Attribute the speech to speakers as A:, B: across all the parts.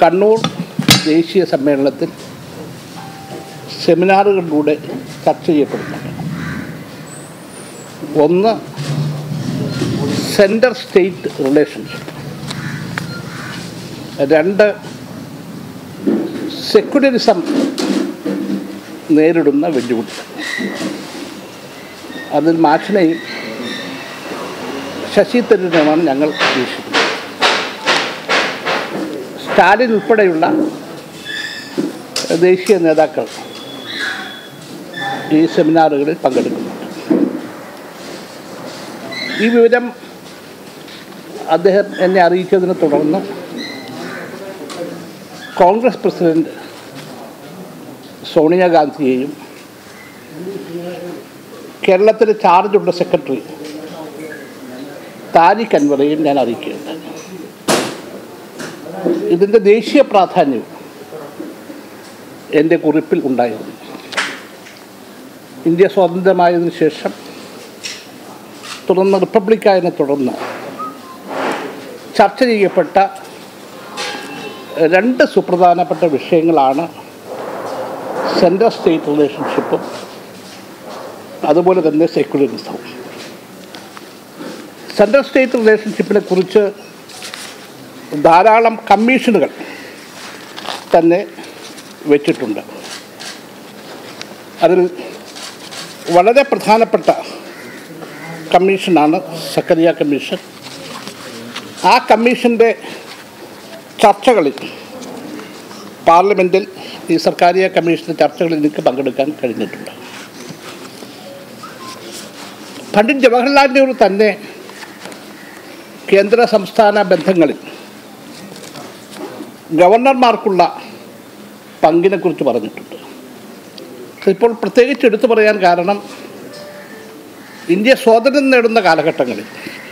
A: കണ്ണൂർ ദേശീയ സമ്മേളനത്തിൽ സെമിനാറുകളിലൂടെ ചർച്ച ചെയ്യപ്പെടുന്നുണ്ട് ഒന്ന് സെൻറ്റർ സ്റ്റേറ്റ് റിലേഷൻഷിപ്പ് രണ്ട് സെക്യുലറിസം നേരിടുന്ന വെല്ലുവിളികൾ അതിൽ മാഷിനെയും ശശി തരൂരിനുമാണ് ഞങ്ങൾ വീക്ഷിക്കുന്നത് സ്റ്റാലിൻ ഉൾപ്പെടെയുള്ള ദേശീയ നേതാക്കൾ ഈ സെമിനാറുകളിൽ പങ്കെടുക്കുന്നുണ്ട് ഈ വിവരം അദ്ദേഹം എന്നെ അറിയിച്ചതിനെ തുടർന്ന് കോൺഗ്രസ് പ്രസിഡന്റ് സോണിയാഗാന്ധിയെയും കേരളത്തിലെ ചാർജുള്ള സെക്രട്ടറി താരിഖ് അൻവറെയും ഞാൻ അറിയിക്കുകയുണ്ടായി ഇതിൻ്റെ ദേശീയ പ്രാധാന്യവും എൻ്റെ കുറിപ്പിൽ ഉണ്ടായിരുന്നു ഇന്ത്യ സ്വാതന്ത്ര്യമായതിനു ശേഷം തുടർന്ന് റിപ്പബ്ലിക്കായതിനെ തുടർന്ന് ചർച്ച ചെയ്യപ്പെട്ട രണ്ട് സുപ്രധാനപ്പെട്ട വിഷയങ്ങളാണ് സെൻട്രൽ സ്റ്റേറ്റ് റിലേഷൻഷിപ്പും അതുപോലെ തന്നെ സെക്യുലറിസവും സെൻട്രൽ സ്റ്റേറ്റ് റിലേഷൻഷിപ്പിനെ കുറിച്ച് ധാരാളം കമ്മീഷനുകൾ തന്നെ വെച്ചിട്ടുണ്ട് അതിൽ വളരെ പ്രധാനപ്പെട്ട കമ്മീഷനാണ് സക്കറിയ കമ്മീഷൻ ആ കമ്മീഷൻ്റെ ചർച്ചകളിൽ പാർലമെൻറ്റിൽ ഈ സർക്കാരിയ കമ്മീഷൻ്റെ ചർച്ചകളിൽ എനിക്ക് പങ്കെടുക്കാൻ കഴിഞ്ഞിട്ടുണ്ട് പണ്ഡിറ്റ് ജവഹർലാൽ നെഹ്റു തന്നെ കേന്ദ്ര സംസ്ഥാന ബന്ധങ്ങളിൽ ഗവർണർമാർക്കുള്ള പങ്കിനെക്കുറിച്ച് പറഞ്ഞിട്ടുണ്ട് ഇപ്പോൾ പ്രത്യേകിച്ച് എടുത്തു പറയാൻ കാരണം ഇന്ത്യ സ്വാതന്ത്ര്യം നേടുന്ന കാലഘട്ടങ്ങളിൽ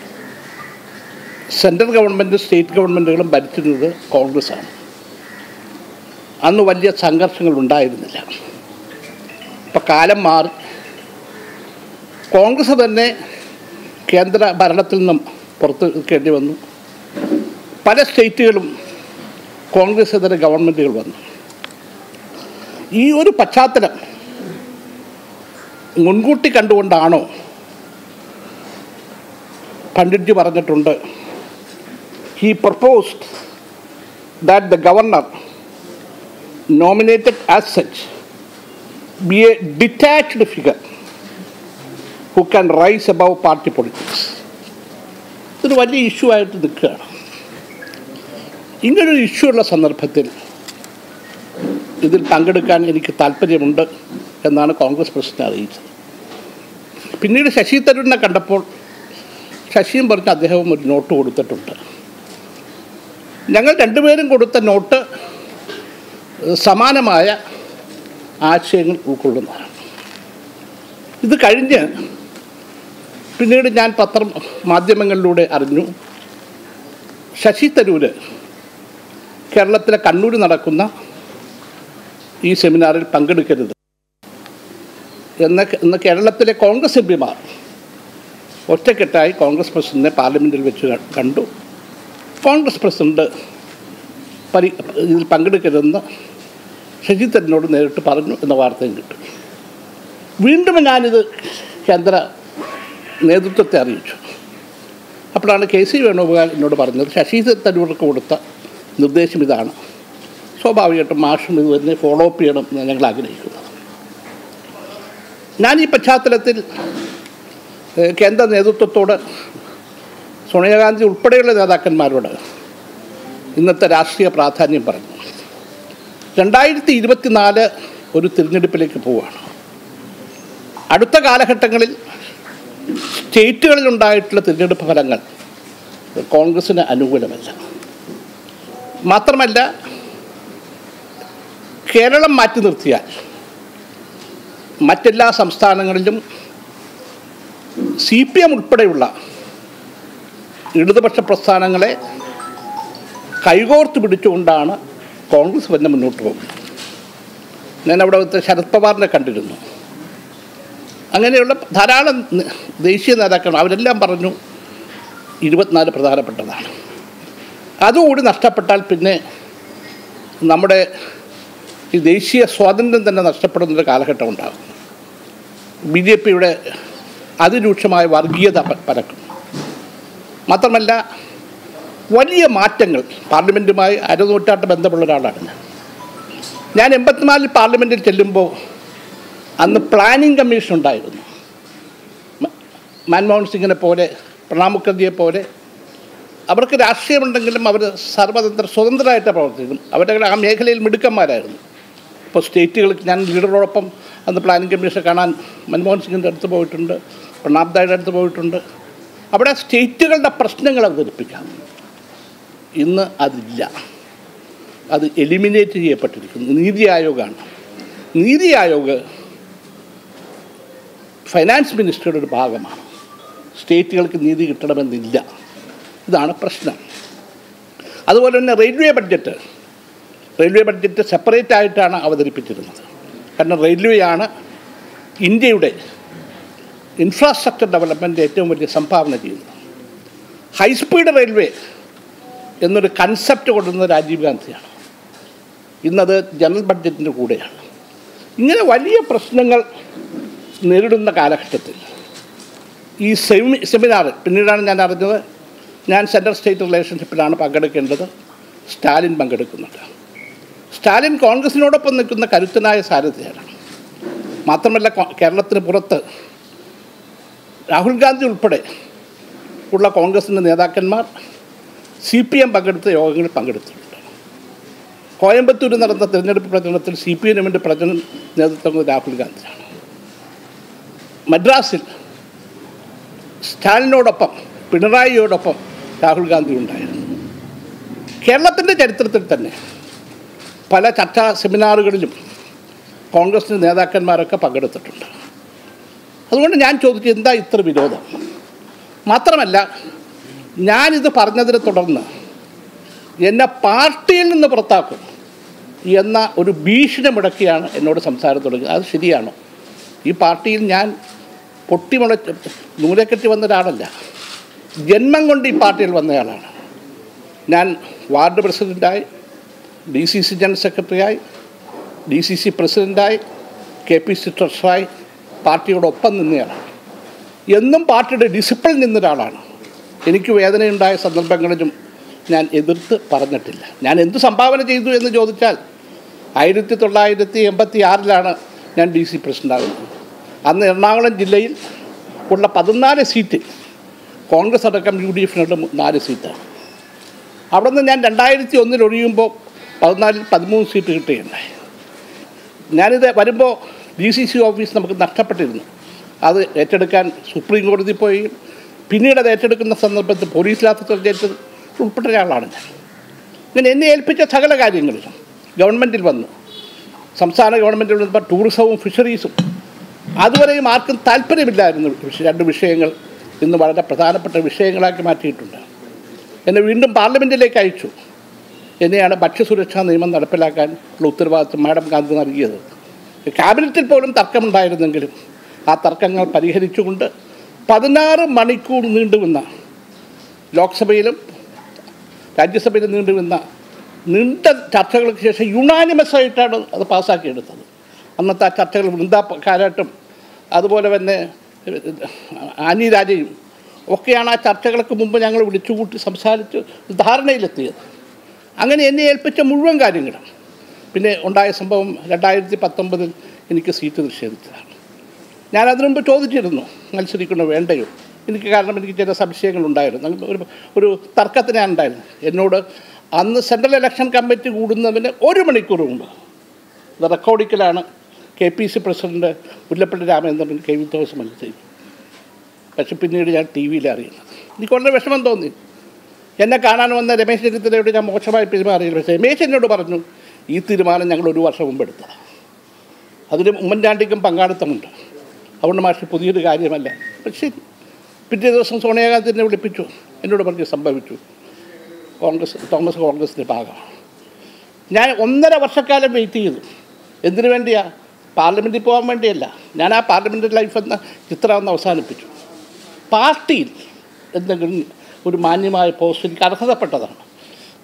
A: സെൻട്രൽ ഗവൺമെൻറ് സ്റ്റേറ്റ് ഗവൺമെൻറ്റുകളും ഭരിച്ചിരുന്നത് കോൺഗ്രസ്സാണ് അന്ന് വലിയ സംഘർഷങ്ങൾ ഉണ്ടായിരുന്നില്ല ഇപ്പം കാലം മാറി കോൺഗ്രസ് തന്നെ കേന്ദ്ര ഭരണത്തിൽ നിന്നും പുറത്ത് നിൽക്കേണ്ടി വന്നു പല സ്റ്റേറ്റുകളും കോൺഗ്രസ് ഇതര ഗവൺമെൻറ്റുകൾ വന്നു ഈ ഒരു പശ്ചാത്തലം മുൻകൂട്ടി കണ്ടുകൊണ്ടാണോ പണ്ഡിറ്റ്ജി പറഞ്ഞിട്ടുണ്ട് he proposed that the governor nominated as such be a detached figure who can rise above party politics ഇതൊരു വലിയ ഇഷ്യൂ ആയിട്ട് നിൽക്കുകയാണ് ഇങ്ങനൊരു ഇഷ്യൂ ഉള്ള സന്ദർഭത്തിൽ ഇതിൽ പങ്കെടുക്കാൻ എനിക്ക് താല്പര്യമുണ്ട് എന്നാണ് കോൺഗ്രസ് പ്രസിഡന്റ് അറിയിച്ചത് പിന്നീട് ശശി തരൂരിനെ കണ്ടപ്പോൾ ശശിയും പറഞ്ഞ് അദ്ദേഹവും ഒരു നോട്ട് കൊടുത്തിട്ടുണ്ട് ഞങ്ങൾ രണ്ടുപേരും കൊടുത്ത നോട്ട് സമാനമായ ആശയങ്ങൾ ഉൾക്കൊള്ളുന്നതാണ് ഇത് കഴിഞ്ഞ് പിന്നീട് ഞാൻ പത്രം മാധ്യമങ്ങളിലൂടെ അറിഞ്ഞു ശശി തരൂര് കേരളത്തിലെ കണ്ണൂർ നടക്കുന്ന ഈ സെമിനാറിൽ പങ്കെടുക്കരുത് എന്ന് ഇന്ന് കേരളത്തിലെ കോൺഗ്രസ് എം പിമാർ ഒറ്റക്കെട്ടായി കോൺഗ്രസ് പ്രസിഡന്റിനെ പാർലമെൻറ്റിൽ വെച്ച് ക- കണ്ടു കോൺഗ്രസ് പ്രസിഡന്റ് പരി ഇതിൽ പങ്കെടുക്കരുതെന്ന് ശശി തരൂരിനോട് നേരിട്ട് പറഞ്ഞു എന്ന വാർത്തയും കിട്ടും വീണ്ടും ഞാനിത് കേന്ദ്ര നേതൃത്വത്തെ അറിയിച്ചു അപ്പോഴാണ് കെ സി വേണുഗോപാൽ എന്നോട് പറഞ്ഞത് ശശി തരൂർക്ക് കൊടുത്ത നിർദ്ദേശം ഇതാണ് സ്വാഭാവികമായിട്ടും മാഷും ഇത് തന്നെ ഫോളോ അപ്പ് ചെയ്യണം എന്ന് ഞങ്ങൾ ആഗ്രഹിക്കുന്നത് ഞാൻ ഈ പശ്ചാത്തലത്തിൽ ഏഹ്, കേന്ദ്ര നേതൃത്വത്തോട് സോണിയാഗാന്ധി ഉൾപ്പെടെയുള്ള നേതാക്കന്മാരോട് ഇന്നത്തെ രാഷ്ട്രീയ പ്രാധാന്യം പറഞ്ഞു രണ്ടായിരത്തി ഇരുപത്തിനാല് ഒരു തിരഞ്ഞെടുപ്പിലേക്ക് പോവുകയാണ് അടുത്ത കാലഘട്ടങ്ങളിൽ സ്റ്റേറ്റുകളിലുണ്ടായിട്ടുള്ള തിരഞ്ഞെടുപ്പ് ഫലങ്ങൾ കോൺഗ്രസിന് അനുകൂലമല്ല മാത്രമല്ല കേരളം മാറ്റി നിർത്തിയാൽ മറ്റെല്ലാ സംസ്ഥാനങ്ങളിലും സി പി എം ഉൾപ്പെടെയുള്ള ഇടതുപക്ഷ പ്രസ്ഥാനങ്ങളെ കൈകോർത്ത് പിടിച്ചുകൊണ്ടാണ് കോൺഗ്രസ് തന്നെ മുന്നോട്ട് പോകുന്നത് ഞാൻ അവിടെ ശരത് പവാറിനെ കണ്ടിരുന്നു അങ്ങനെയുള്ള ധാരാളം ന- ദേശീയ നേതാക്കൾ അവരെല്ലാം പറഞ്ഞു ഇരുപത്തിനാല് പ്രധാനപ്പെട്ടതാണ് അതുകൂടി നഷ്ടപ്പെട്ടാൽ പിന്നെ നമ്മുടെ ഈ ദേശീയ സ്വാതന്ത്ര്യം തന്നെ നഷ്ടപ്പെടുന്നൊരു കാലഘട്ടം ഉണ്ടാകും ബി ജെ പിയുടെ അതിരൂക്ഷമായ വർഗീയത പ- പരക്കും മാത്രമല്ല വലിയ മാറ്റങ്ങൾ പാർലമെൻറ്റുമായി അരനൂറ്റാണ്ട് ബന്ധമുള്ള ഒരാളാണ് ഞാൻ ഞാൻ എൺപത്തിനാലിൽ പാർലമെൻറ്റിൽ ചെല്ലുമ്പോൾ അന്ന് പ്ലാനിംഗ് കമ്മീഷൻ ഉണ്ടായിരുന്നു മ- മൻമോഹൻ സിംഗിനെ പോലെ പ്രണാബ് മുഖർജിയെ പോലെ അവർക്ക് രാഷ്ട്രീയമുണ്ടെങ്കിലും അവർ സർവതന്ത്ര സ്വതന്ത്രമായിട്ട് പ്രവർത്തിക്കും അവരുടെ ആ മേഖലയിൽ മിടുക്കന്മാരായിരുന്നു ഇപ്പോൾ സ്റ്റേറ്റുകൾക്ക് ഞാൻ ലീഡറോടൊപ്പം അന്ന് പ്ലാനിംഗ് കമ്മീഷൻ കാണാൻ മൻമോഹൻ സിംഗിൻ്റെ അടുത്ത് പോയിട്ടുണ്ട് പ്രണാബ് ദായുടെ അടുത്ത് പോയിട്ടുണ്ട് അവിടെ സ്റ്റേറ്റുകളുടെ പ്രശ്നങ്ങൾ അവതരിപ്പിക്കാം ഇന്ന് അതില്ല അത് എലിമിനേറ്റ് ചെയ്യപ്പെട്ടിരിക്കുന്നു നീതി ആയോഗാണ് നീതി ആയോഗ് ഫൈനാൻസ് മിനിസ്റ്ററുടെ ഒരു ഭാഗമാണ് സ്റ്റേറ്റുകൾക്ക് നീതി കിട്ടണമെന്നില്ല ഇതാണ് പ്രശ്നം അതുപോലെ തന്നെ railway budget railway budget separate ആയിട്ടാണ് അവതരിപ്പിച്ചിരുന്നത് കാരണം റെയിൽവേയാണ് ഇന്ത്യയുടെ ഇൻഫ്രാസ്ട്രക്ചർ ഡെവലപ്മെൻറ്റ് ഏറ്റവും വലിയ സംഭാവന ചെയ്യുന്നത് ഹൈസ്പീഡ് റെയിൽവേ എന്നൊരു കൺസെപ്റ്റ് കൊണ്ടുവന്നത് രാജീവ് ഗാന്ധിയാണ് ഇന്നത് ജനറൽ ബഡ്ജറ്റിൻ്റെ കൂടെയാണ് ഇങ്ങനെ വലിയ പ്രശ്നങ്ങൾ നേരിടുന്ന കാലഘട്ടത്തിൽ ഈ സെമി സെമിനാർ പിന്നീടാണ് ഞാൻ അറിഞ്ഞത് ഞാൻ സെൻട്രൽ സ്റ്റേറ്റ് റിലേഷൻഷിപ്പിലാണ് പങ്കെടുക്കേണ്ടത് സ്റ്റാലിൻ പങ്കെടുക്കുന്നുണ്ട് സ്റ്റാലിൻ കോൺഗ്രസിനോടൊപ്പം നിൽക്കുന്ന കരുത്തനായ സാരഥിയാണ് മാത്രമല്ല കോ- കേരളത്തിന് പുറത്ത് രാഹുൽ ഗാന്ധി ഉൾപ്പെടെ ഉള്ള കോൺഗ്രസിൻ്റെ നേതാക്കന്മാർ സി പി എം പങ്കെടുത്ത യോഗങ്ങളിൽ പങ്കെടുത്തിട്ടുണ്ട് കോയമ്പത്തൂർ നടന്ന തിരഞ്ഞെടുപ്പ് പ്രചരണത്തിൽ സി പി എമ്മിൻ്റെ പ്രചരണം നേതൃത്വം കൊടുത്തത് രാഹുൽ ഗാന്ധിയാണ് മദ്രാസിൽ സ്റ്റാലിനോടൊപ്പം പിണറായിയോടൊപ്പം രാഹുൽ ഗാന്ധി ഉണ്ടായിരുന്നു കേരളത്തിൻ്റെ ചരിത്രത്തിൽ തന്നെ പല ചർച്ചാ സെമിനാറുകളിലും കോൺഗ്രസിൻ്റെ നേതാക്കന്മാരൊക്കെ പങ്കെടുത്തിട്ടുണ്ട് അതുകൊണ്ട് ഞാൻ ചോദിച്ചു എന്താ ഇത്ര വിരോധം മാത്രമല്ല ഞാനിത് പറഞ്ഞതിനെ തുടർന്ന് എന്നെ പാർട്ടിയിൽ നിന്ന് പുറത്താക്കും എന്ന ഒരു ഭീഷണി മുടക്കിയാണ് എന്നോട് സംസാരം തുടങ്ങിയത് അത് ശരിയാണോ ഈ പാർട്ടിയിൽ ഞാൻ പൊട്ടിമുള നൂലെക്കെട്ടി വന്ന ഒരാളല്ല ജന്മം കൊണ്ട് ഈ പാർട്ടിയിൽ വന്നയാളാണ് ഞാൻ വാർഡ് പ്രസിഡൻ്റായി ഡി സി സി ജനറൽ സെക്രട്ടറിയായി ഡി സി സി പ്രസിഡൻ്റായി കെ പി സി ട്രഷറായി പാർട്ടിയോടൊപ്പം നിന്നയാളാണ് എന്നും പാർട്ടിയുടെ ഡിസിപ്ലിൻ നിന്നൊരാളാണ് എനിക്ക് വേദനയുണ്ടായ സന്ദർഭങ്ങളിലും ഞാൻ എതിർത്ത് പറഞ്ഞിട്ടില്ല ഞാൻ എന്ത് സംഭാവന ചെയ്തു എന്ന് ചോദിച്ചാൽ ആയിരത്തി തൊള്ളായിരത്തി എൺപത്തി ആറിലാണ് ഞാൻ ഡി സി പ്രസിഡൻ്റാകുന്നത് അന്ന് എറണാകുളം ജില്ലയിൽ ഉള്ള പതിനാല് സീറ്റ് കോൺഗ്രസ് അടക്കം യു ഡി എഫിനുള്ള നാല് സീറ്റാണ് അവിടെ നിന്ന് ഞാൻ രണ്ടായിരത്തി ഒന്നിൽ ഒഴിയുമ്പോൾ പതിനാലിൽ പതിമൂന്ന് സീറ്റ് കിട്ടുകയുണ്ടായി ഞാനിത് വരുമ്പോൾ ഡി സി സി ഓഫീസ് നമുക്ക് നഷ്ടപ്പെട്ടിരുന്നു അത് ഏറ്റെടുക്കാൻ സുപ്രീം കോടതി പോയി പിന്നീട് അത് ഏറ്റെടുക്കുന്ന സന്ദർഭത്തിൽ പോലീസ് ഓഫീസർ ഏറ്റത് ഉൾപ്പെട്ട ഒരാളാണ് ഞാൻ ഇങ്ങനെ എന്നെ ഏൽപ്പിച്ച സകല കാര്യങ്ങളിലും ഗവൺമെൻറ്റിൽ വന്നു സംസ്ഥാന ഗവൺമെൻറ്റിൽ വന്നപ്പോൾ ടൂറിസവും ഫിഷറീസും അതുവരെയും ആർക്കും താല്പര്യമില്ലായിരുന്നു വിഷ- രണ്ട് വിഷയങ്ങൾ ഇന്ന് വളരെ പ്രധാനപ്പെട്ട വിഷയങ്ങളാക്കി മാറ്റിയിട്ടുണ്ട് എന്നെ വീണ്ടും പാർലമെൻറ്റിലേക്ക് അയച്ചു എന്നെയാണ് ഭക്ഷ്യസുരക്ഷാ നിയമം നടപ്പിലാക്കാൻ ഉള്ള ഉത്തരവാദിത്വം മാഡം ഗാന്ധി നൽകിയത് ക്യാബിനറ്റിൽ പോലും തർക്കമുണ്ടായിരുന്നെങ്കിലും ആ തർക്കങ്ങൾ പരിഹരിച്ചുകൊണ്ട് പതിനാറ് മണിക്കൂർ നീണ്ടുനിന്ന ലോക്സഭയിലും രാജ്യസഭയിലും നീണ്ടുനിന്ന നീണ്ട ചർച്ചകൾക്ക് ശേഷം യുണാനിമസ് ആയിട്ടാണ് അത് പാസ്സാക്കിയെടുത്തത് അന്നത്തെ ആ ചർച്ചകൾ വൃന്ദാ കാരാട്ടും അതുപോലെ തന്നെ ആനി രാജയും ഒക്കെയാണ് ആ ചർച്ചകൾക്ക് മുമ്പ് ഞങ്ങൾ വിളിച്ചുകൂട്ടി സംസാരിച്ച് ധാരണയിലെത്തിയത് അങ്ങനെ എന്നെ ഏൽപ്പിച്ച മുഴുവൻ കാര്യങ്ങളും പിന്നെ ഉണ്ടായ സംഭവം രണ്ടായിരത്തി പത്തൊമ്പതിൽ എനിക്ക് സീറ്റ് നിഷേധിച്ചതാണ് ഞാൻ അതിനു മുമ്പ് ചോദിച്ചിരുന്നു മത്സരിക്കണോ വേണ്ടയോ എനിക്ക് കാരണം എനിക്ക് ചില സംശയങ്ങളുണ്ടായിരുന്നു അങ്ങ് ഒരു ഒരു തർക്കത്തിന് ഞാൻ ഉണ്ടായിരുന്നു എന്നോട് അന്ന് സെൻട്രൽ ഇലക്ഷൻ കമ്മിറ്റി കൂടുന്നതിന് ഒരു മണിക്കൂർ മുമ്പ് ഇത് റെക്കോർഡിക്കലാണ് K P C president Mullappally Ramachandran K V Thomas മത്സരിക്കും പക്ഷെ പിന്നീട് ഞാൻ ടി വിയിൽ അറിയുന്നത് എനിക്ക് വളരെ വിഷമം തോന്നി എന്നെ കാണാൻ വന്ന രമേശ് ചെന്നിത്തലയോട് ഞാൻ മോശമായി പെരുമാറിയില്ല പക്ഷേ രമേശ് എന്നോട് പറഞ്ഞു ഈ തീരുമാനം ഞങ്ങൾ ഒരു വർഷം മുമ്പ് എടുത്തതാണ് അതിൽ ഉമ്മൻചാണ്ടിക്കും പങ്കാളിത്തമുണ്ട് അതുകൊണ്ട് മാഷി പുതിയൊരു കാര്യമല്ല പക്ഷേ പിറ്റേ ദിവസം സോണിയാഗാന്ധി എന്നെ വിളിപ്പിച്ചു എന്നോട് പറഞ്ഞു സംഭവിച്ചു കോൺഗ്രസ് തോമസ് കോൺഗ്രസിൻ്റെ ഭാഗമാണ് ഞാൻ ഒന്നര വർഷക്കാലം വെയിറ്റ് ചെയ്തു എന്തിനു വേണ്ടിയാ പാർലമെൻറ്റിൽ പോകാൻ വേണ്ടിയല്ല ഞാൻ ആ പാർലമെൻ്റ് ലൈഫ് എന്ന ചിത്രം ഒന്ന് അവസാനിപ്പിച്ചു പാർട്ടിയിൽ എന്തെങ്കിലും ഒരു മാന്യമായ പോസ്റ്റ് എനിക്ക് അർഹതപ്പെട്ടതാണ്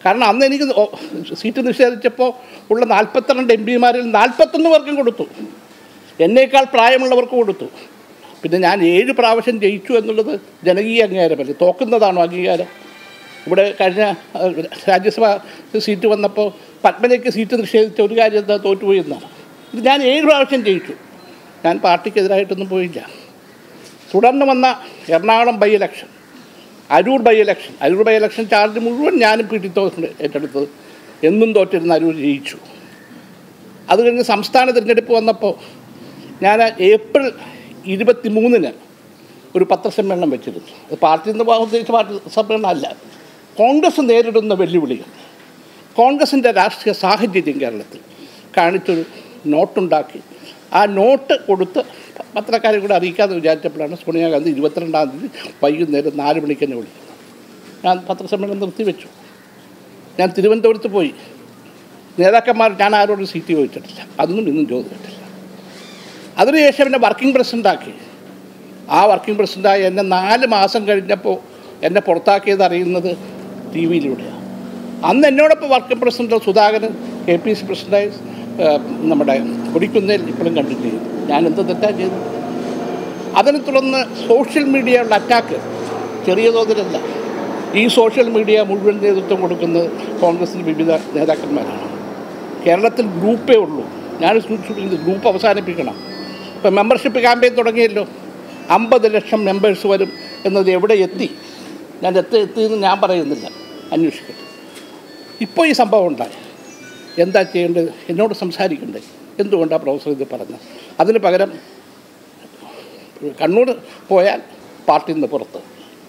A: കാരണം അന്ന് എനിക്ക് ഓ- സീറ്റ് നിഷേധിച്ചപ്പോൾ ഉള്ള നാൽപ്പത്തിരണ്ട് എം പിമാരിൽ നാൽപ്പത്തൊന്ന് പേർക്കും കൊടുത്തു എന്നേക്കാൾ പ്രായമുള്ളവർക്ക് കൊടുത്തു പിന്നെ ഞാൻ ഏഴ് പ്രാവശ്യം ജയിച്ചു എന്നുള്ളത് ജനകീയ അംഗീകാരമല്ലേ തോക്കുന്നതാണോ അംഗീകാരം ഇവിടെ കഴിഞ്ഞ അഹ്, രാജ്യസഭ സീറ്റ് വന്നപ്പോൾ പത്മജയ്ക്ക് സീറ്റ് നിഷേധിച്ച ഒരു കാര്യം എന്താ തോറ്റുപോയി എന്നാണ് ഇത് ഞാൻ ഏഴ് പ്രാവശ്യം ജയിച്ചു ഞാൻ പാർട്ടിക്കെതിരായിട്ടൊന്നും പോയില്ല തുടർന്ന് വന്ന Ernakulam by election Aroor by election Aroor by election charge മുഴുവൻ ഞാനും പി ടി തോമസ് ഏറ്റെടുത്തത് എന്നും തോറ്റിരുന്ന അരൂർ ജയിച്ചു അത് കഴിഞ്ഞ് സംസ്ഥാന തിരഞ്ഞെടുപ്പ് വന്നപ്പോൾ ഞാൻ ഏപ്രിൽ ഇരുപത്തി മൂന്നിന് ഒരു പത്രസമ്മേളനം വെച്ചിരുന്നു അത് പാർട്ടിയിൽ നിന്ന് പോകാൻ ഉദ്ദേശിച്ച പാർട്ടി സമ്മേളനം അല്ല കോൺഗ്രസ് നേരിടുന്ന വെല്ലുവിളികൾ കോൺഗ്രസിൻ്റെ രാഷ്ട്രീയ സാഹചര്യം കേരളത്തിൽ കാണിച്ചൊരു നോട്ടുണ്ടാക്കി ആ നോട്ട് കൊടുത്ത് പത്രക്കാരെ കൂടെ അറിയിക്കാതെ വിചാരിച്ചപ്പോഴാണ് സോണിയാഗാന്ധി ഇരുപത്തിരണ്ടാം തീയതി വൈകുന്നേരം നാല് മണിക്ക് എന്നെ വിളിക്കുന്നത് ഞാൻ പത്രസമ്മേളനം നിർത്തിവെച്ചു ഞാൻ തിരുവനന്തപുരത്ത് പോയി നേതാക്കന്മാർ ഞാൻ ആരോടും സീറ്റ് ചോദിച്ചിട്ടില്ല അതൊന്നും ഇന്നും ചോദിച്ചിട്ടില്ല അതിനുശേഷം എന്നെ വർക്കിംഗ് പ്രസിഡൻ്റാക്കി ആ വർക്കിംഗ് പ്രസിഡൻ്റായി എന്നെ നാല് മാസം കഴിഞ്ഞപ്പോൾ എന്നെ പുറത്താക്കിയത് അറിയുന്നത് ടി വിയിലൂടെയാണ് അന്ന് എന്നോടൊപ്പം working president Sudhakaran K P C പ്രസിഡൻ്റായി ഏഹ്, നമ്മുടെ കൊടിക്കുന്നേൽ ഇപ്പോഴും കണ്ടിന്യൂ ഞാൻ എന്ത് തെറ്റാ ചെയ്തു അതിനെ തുടർന്ന് സോഷ്യൽ മീഡിയയുള്ള അറ്റാക്ക് ചെറിയ തോതിലല്ല ഈ സോഷ്യൽ മീഡിയ മുഴുവൻ നേതൃത്വം കൊടുക്കുന്നത് കോൺഗ്രസിൻ്റെ വിവിധ നേതാക്കന്മാരാണ് കേരളത്തിൽ ഗ്രൂപ്പേ ഉള്ളൂ ഞാൻ സൂക്ഷിക്കുന്നത് ഗ്രൂപ്പ് അവസാനിപ്പിക്കണം ഇപ്പം മെമ്പർഷിപ്പ് ക്യാമ്പയിൻ തുടങ്ങിയല്ലോ അമ്പത് ലക്ഷം മെമ്പേഴ്സ് വരും എന്നത് എവിടെ എത്തി ഞാൻ എത്തി എത്തിയെന്ന് ഞാൻ പറയുന്നില്ല അന്വേഷിക്കട്ടെ ഇപ്പോൾ ഈ സംഭവം ഉണ്ടായി എന്താ ചെയ്യേണ്ടത് എന്നോട് സംസാരിക്കണ്ടേ എന്തുകൊണ്ടാണ് പ്രൊഫസർ ഇത് പറഞ്ഞത് അതിന് പകരം കണ്ണൂർ പോയാൽ പാർട്ടിയിൽ നിന്ന് പുറത്ത്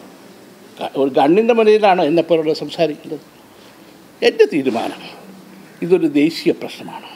A: ക- ഒരു ഗണ്ണിൻ്റെ മുന്നിലാണ് എന്നെപ്പോലുള്ള സംസാരിക്കുന്നത് എൻ്റെ തീരുമാനം ഇതൊരു ദേശീയ പ്രശ്നമാണ്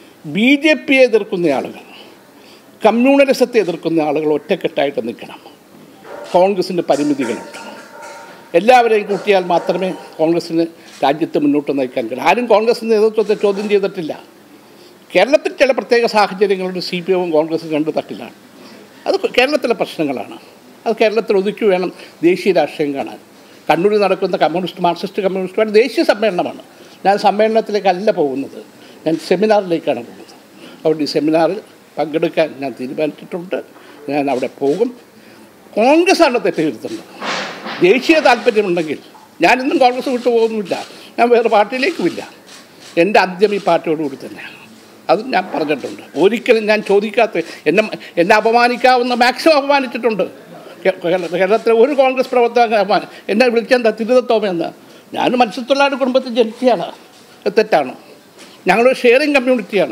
A: ബി ജെ പിയെ എതിർക്കുന്ന ആളുകൾ കമ്മ്യൂണലിസത്തെ എതിർക്കുന്ന ആളുകൾ ഒറ്റക്കെട്ടായിട്ട് നിൽക്കണം കോൺഗ്രസിൻ്റെ പരിമിതികളുണ്ട് എല്ലാവരെയും കൂട്ടിയാൽ മാത്രമേ കോൺഗ്രസിന് രാജ്യത്ത് മുന്നോട്ട് നയിക്കാൻ കഴിയൂ ആരും കോൺഗ്രസിൻ്റെ നേതൃത്വത്തെ ചോദ്യം ചെയ്തിട്ടില്ല കേരളത്തിൽ ചില പ്രത്യേക സാഹചര്യങ്ങളുണ്ട് സി പി എമ്മും കോൺഗ്രസും രണ്ട് തട്ടിലാണ് അത് കേരളത്തിലെ പ്രശ്നങ്ങളാണ് അത് കേരളത്തിൽ ഒതുക്കി വേണം ദേശീയ രാഷ്ട്രീയം കാണാൻ കണ്ണൂരിൽ നടക്കുന്ന കമ്മ്യൂണിസ്റ്റ് മാർക്സിസ്റ്റ് കമ്മ്യൂണിസ്റ്റ് ദേശീയ സമ്മേളനമാണ് ഞാൻ സമ്മേളനത്തിലേക്കല്ല പോകുന്നത് ഞാൻ സെമിനാറിലേക്കാണ് പോകുന്നത് അതുകൊണ്ട് ഈ സെമിനാറിൽ പങ്കെടുക്കാൻ ഞാൻ തീരുമാനിച്ചിട്ടുണ്ട് ഞാൻ അവിടെ പോകും കോൺഗ്രസ്സാണ് തെറ്റുതിരുത്തുന്നത് ദേശീയ താല്പര്യമുണ്ടെങ്കിൽ ഞാനിന്നും കോൺഗ്രസ് വിട്ടു പോകുന്നുമില്ല ഞാൻ വേറെ പാർട്ടിയിലേക്കുമില്ല എൻ്റെ അന്ത്യം ഈ പാർട്ടിയോടുകൂടി തന്നെയാണ് അത് ഞാൻ പറഞ്ഞിട്ടുണ്ട് ഒരിക്കലും ഞാൻ ചോദിക്കാത്ത എന്നെ എന്നെ അപമാനിക്കാവുന്ന മാക്സിമം അപമാനിച്ചിട്ടുണ്ട് കേ- കേരള- കേരളത്തിലെ ഒരു കോൺഗ്രസ് പ്രവർത്തകൻ അപമാനം എന്നെ വിളിച്ചെന്താ തിരുതത്തോമെന്ന് ഞാൻ മത്സ്യത്തൊഴിലാളി കുടുംബത്തിൽ ജനിച്ചയാണ് അത് തെറ്റാണ് ഞങ്ങളൊരു ഷെയറിങ് കമ്മ്യൂണിറ്റിയാണ്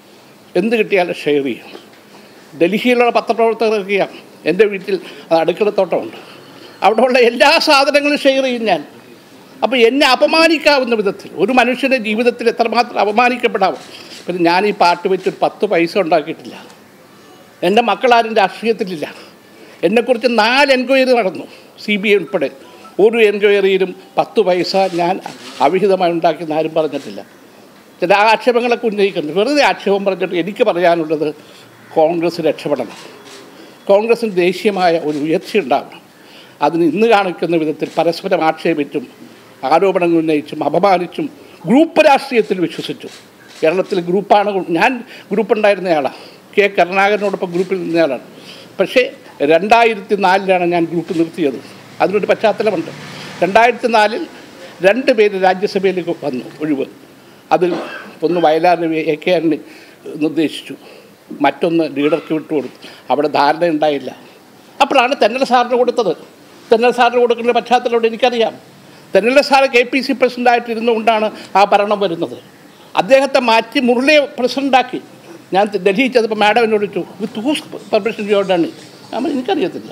A: എന്ത് കിട്ടിയാലും ഷെയർ ചെയ്യും ഡൽഹിയിലുള്ള പത്രപ്രവർത്തകർക്കറിയാം എൻ്റെ വീട്ടിൽ അത് അടുക്കളത്തോട്ടമുണ്ട് അവിടെയുള്ള എല്ലാ സാധനങ്ങളും ഷെയർ ചെയ്യും ഞാൻ അപ്പോൾ എന്നെ അപമാനിക്കാവുന്ന വിധത്തിൽ ഒരു മനുഷ്യൻ്റെ ജീവിതത്തിൽ എത്രമാത്രം അപമാനിക്കപ്പെടാവും പിന്നെ ഞാൻ ഈ പാട്ട് വെച്ചൊരു പത്ത് പൈസ ഉണ്ടാക്കിയിട്ടില്ല എൻ്റെ മക്കളാരും രാഷ്ട്രീയത്തിലില്ല എന്നെക്കുറിച്ച് നാല് എൻക്വയറി നടന്നു സി ബി ഐ ഉൾപ്പെടെ ഒരു എൻക്വയറിയിലും പത്ത് പൈസ ഞാൻ അവിഹിതമായി ഉണ്ടാക്കിയെന്ന് ആരും പറഞ്ഞിട്ടില്ല ചില ആക്ഷേപങ്ങളൊക്കെ ഉന്നയിക്കുന്നുണ്ട് വെറുതെ ആക്ഷേപം പറഞ്ഞിട്ട് എനിക്ക് പറയാനുള്ളത് കോൺഗ്രസ് രക്ഷപ്പെടണം കോൺഗ്രസിന് ദേശീയമായ ഒരു ഉയർച്ച ഉണ്ടാവണം അതിന് ഇന്ന് കാണിക്കുന്ന വിധത്തിൽ പരസ്പരം ആക്ഷേപിച്ചും ആരോപണങ്ങൾ ഉന്നയിച്ചും അപമാനിച്ചും ഗ്രൂപ്പ് രാഷ്ട്രീയത്തിൽ വിശ്വസിച്ചു കേരളത്തിൽ ഗ്രൂപ്പാണ് ഞാൻ ഗ്രൂപ്പ് ഉണ്ടായിരുന്നയാളാണ് കെ കരുണാകരനോടൊപ്പം ഗ്രൂപ്പിൽ നിന്നയാളാണ് പക്ഷേ രണ്ടായിരത്തി നാലിലാണ് ഞാൻ ഗ്രൂപ്പ് നിർത്തിയത് അതിനൊരു പശ്ചാത്തലമുണ്ട് രണ്ടായിരത്തി നാലിൽ രണ്ട് പേര് രാജ്യസഭയിലേക്ക് വന്നു ഒഴിവ് അതിൽ ഒന്ന് വയലാറിന് എ കെ ആറിന് നിർദ്ദേശിച്ചു മറ്റൊന്ന് ലീഡർക്ക് വിട്ടുകൊടുത്തു അവിടെ ധാരണ ഉണ്ടായില്ല അപ്പോഴാണ് തെന്നൽ സാറിന് കൊടുത്തത് തെന്നൽ സാറിന് കൊടുക്കുന്ന പശ്ചാത്തലം എനിക്കറിയാം Thennala sir K P C പ്രസിഡൻ്റായിട്ട് ഇരുന്നുകൊണ്ടാണ് ആ ഭരണം വരുന്നത് അദ്ദേഹത്തെ മാറ്റി മുരളിയെ പ്രസിഡൻ്റാക്കി ഞാൻ ഡൽഹിയിൽ ചെന്നപ്പോൾ മാഡം എന്നോട് ചോദിച്ചു വിത്ത് ഹൂസ് പെർമിഷൻ യോർഡാണ് ഞാൻ പറഞ്ഞു, എനിക്കറിയത്തില്ല